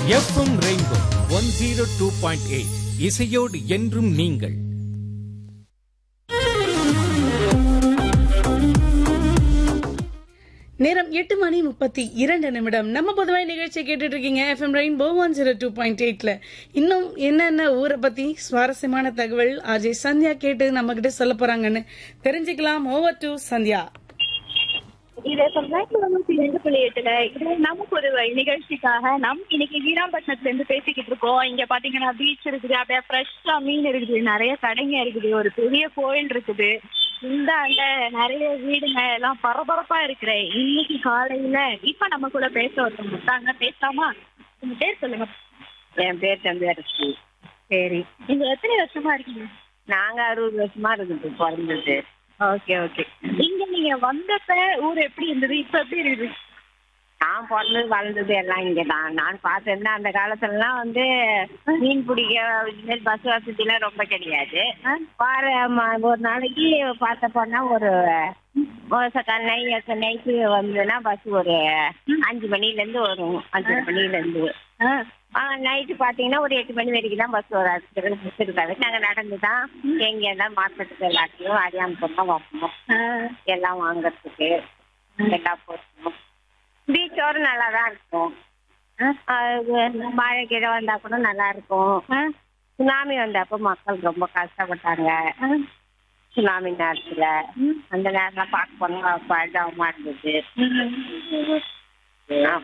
FM rainbow one zero two point eight இசையோடு என்றும் நீங்கள் நேரம் எட்டு மணி முப்பத்தி இரண்டு நிமிடம் நம்ம பொதுவாக நிகழ்ச்சி கேட்டுட்டு இருக்கீங்க FM rainbow one zero two point எயிட்ல இன்னும் என்னென்ன ஊரை பத்தி சுவாரஸ்யமான தகவல் அஜய் சந்தியா கேட்டு நம்ம கிட்ட சொல்ல போறாங்கன்னு தெரிஞ்சுக்கலாம் ஓவர் டு சந்தியா இது தொள்ளாயிரத்தி ரெண்டு புள்ளி எட்டுல இது நமக்கு ஒரு நிகழ்ச்சிக்காக நம் இன்னைக்கு வீராம்பட்டினத்துல இருந்து பேசிக்கிட்டு இருக்கோம் இங்க பாத்தீங்கன்னா பீச் இருக்குது அப்படியே ஃப்ரெஷ்ஷா மீன் இருக்குது நிறைய கடைங்க இருக்குது ஒரு பெரிய கோயில் இருக்குது இந்த அங்க நிறைய வீடுங்க எல்லாம் பரபரப்பா இருக்கிற இன்னைக்கு காலையில இப்ப நம்ம கூட பேச ஒருத்தவங்க இருக்காங்க பேசலாமா உங்க பேர் சொல்லுங்க என் பேர் தம்பியரசு சரி நீங்க எத்தனை வருஷமா இருக்கீங்க நாங்க அறுபது வருஷமா இருக்குது பிறந்தது ஓகே ஓகே இங்க நீங்க வந்தப்ப ஊர் எப்படி இருந்தது இப்ப எப்படி இருக்குது நான் பிறந்தது வளர்ந்தது எல்லாம் இங்கே தான் நான் பார்த்துருந்தேன் அந்த காலத்துலலாம் வந்து மீன் பிடிக்க பஸ் வசதிலாம் ரொம்ப கிடையாது வார ம- ஒரு நாளைக்கு பார்த்த போனா ஒரு நை நைட்டு வந்ததுன்னா பஸ் ஒரு அஞ்சு மணிலேருந்து வரும் அஞ்சு மணிலேருந்து நைட்டு பார்த்தீங்கன்னா ஒரு எட்டு மணி வரைக்கும் தான் பஸ் வராது பஸ் இருக்காது நாங்கள் நடந்து தான் எங்கே இருந்தாலும் மார்க்கெட்டுக்கு எல்லாத்தையும் அரியாமல் தான் வைப்போம் எல்லாம் வாங்குறதுக்கு எல்லாம் போட்டோம் பீச்சோரம் நல்லா தான் இருக்கும் அது மழை கீழே வந்தா கூட நல்லா இருக்கும் சுனாமி வந்தப்போ மக்கள் ரொம்ப கஷ்டப்பட்டாங்க சுனாமி நேரத்துல அந்த நேரம் பார்க்க போனா பழமா இருந்தது ஆ,